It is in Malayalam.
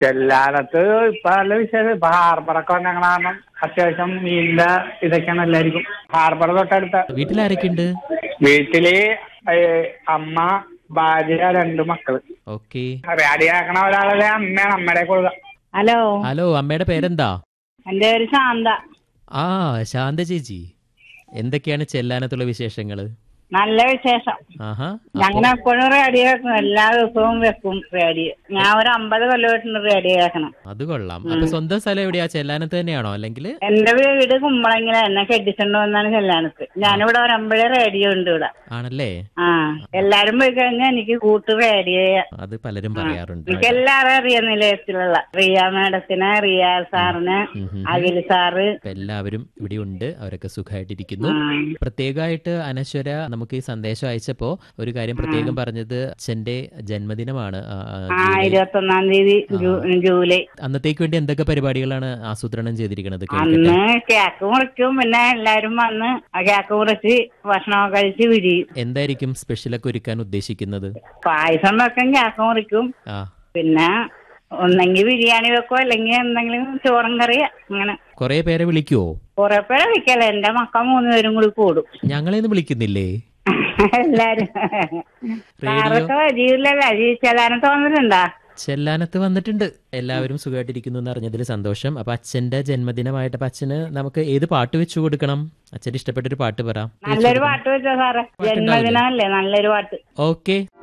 ചെല്ലാനത്ത് ഇപ്പൊ നല്ല വിശേഷം ഇപ്പൊ ഹാർബറൊക്കെ വന്ന കാരണം അത്യാവശ്യം മീനിന്റെ ഇതൊക്കെയാണ് എല്ലാവർക്കും ഹാർബർ തൊട്ടടുത്ത വീട്ടിലാരൊക്കെ ഉണ്ട് വീട്ടില് ഏ, അമ്മ ഭാര്യ രണ്ട് മക്കള് ഓക്കെ റെഡിയാക്കണ ഒരാളെ അമ്മയാണ് അമ്മയുടെ കൊടുക്കുക ഹലോ ഹലോ അമ്മയുടെ പേരെന്താ എന്റെ പേര് ശാന്ത ആ ശാന്ത ചേച്ചി എന്തൊക്കെയാണ് ചെല്ലാനത്തുള്ള വിശേഷങ്ങള് നല്ല വിശേഷം ആഹാ ഞങ്ങൾ എപ്പോഴും റേഡിയോ വെക്കും എല്ലാ ദിവസവും വെക്കും റേഡിയോ ഞാൻ ഒരു അമ്പത് കൊല്ലമായിട്ടുണ്ട് റേഡിയോ കേൾക്കണം അത് കൊള്ളാം അപ്പൊ സ്വന്തം സ്ഥലം എവിടെയാ ചെല്ലാനത്ത് തന്നെയാണോ അല്ലെങ്കിൽ എന്റെ വീട് കുമ്പളങ്ങില എന്നെ കെട്ടിച്ചുകൊണ്ട് വന്നാണ് ചെല്ലാനത്ത് ഞാനിവിടെ ഒരമ്പഴേ റേഡിയോ ഉണ്ട് ഇവിടെ ആണല്ലേ ആ എല്ലാരും പോയി കഴിഞ്ഞാൽ എനിക്ക് കൂട്ട് റേഡിയോ അത് പലരും പറയാറുണ്ട് എനിക്ക് എല്ലാവരും അറിയാം നിലയത്തിലുള്ള റിയ മേഡത്തിനെ റിയ സാറിന് ഉം ഉം. അഖിൽ സാറ് അപ്പൊ എല്ലാവരും ഇവിടെ ഉണ്ട് അവരൊക്കെ സുഖമായിട്ടിരിക്കുന്നു ആ. പ്രത്യേകമായിട്ട് അനശ്വര നമുക്ക് ഈ സന്ദേശം അയച്ചപ്പോ ഒരു കാര്യം പ്രത്യേകം പറഞ്ഞത് അച്ഛന്റെ ജന്മദിനമാണ് ആ, ആ, ആ ജൂലൈ. ഇരുപത്തൊന്നാം തീയതി ജൂ- ജൂലൈ അന്നത്തേക്ക് വേണ്ടി എന്തൊക്കെ പരിപാടികളാണ് ആസൂത്രണം ചെയ്തിരിക്കുന്നത് കേൾക്കട്ടെ അന്ന് കേക്ക് മുറിക്കും പിന്നെ എല്ലാരും വന്ന് ആ കേക്ക് മുറിച്ച് ഭക്ഷണമൊക്കെ കഴിച്ച് വിരിയും എന്തായിരിക്കും സ്പെഷ്യലൊക്കെ ഒരുക്കാൻ ഉദ്ദേശിക്കുന്നത് പായസം വെക്കും കേക്ക് മുറിക്കും ആ പിന്നെ ഒന്നെങ്കിൽ ബിരിയാണി വെക്കോ അല്ലെങ്കിൽ എന്തെങ്കിലും ചോറും കറി അങ്ങനെ കുറെ പേരെ വിളിക്കുവോ കുറെ പേരെ വെക്കല എന്റെ മക്ക മൂന്ന് പേരും കൂടി കൂടും ഞങ്ങളെയൊന്നും വിളിക്കുന്നില്ലേ എല്ലാരും സാറൊക്കെ വരിയില്ലല്ലോ ചെല്ലാനും തോന്നലുണ്ടാ ചെല്ലാനത്ത് വന്നിട്ടുണ്ട് എല്ലാവരും സുഖമായിട്ടിരിക്കുന്നു എന്ന് അറിഞ്ഞതിൽ സന്തോഷം അപ്പൊ അച്ഛന്റെ ജന്മദിനമായിട്ട് അപ്പൊ അച്ഛന് നമുക്ക് ഏത് പാട്ട് വെച്ചു കൊടുക്കണം അച്ഛന് ഇഷ്ടപ്പെട്ടൊരു പാട്ട് പറ നല്ലൊരു പാട്ട് വെച്ചോ സാറേ ജന്മദിനമല്ലേ നല്ലൊരു പാട്ട് ഓക്കെ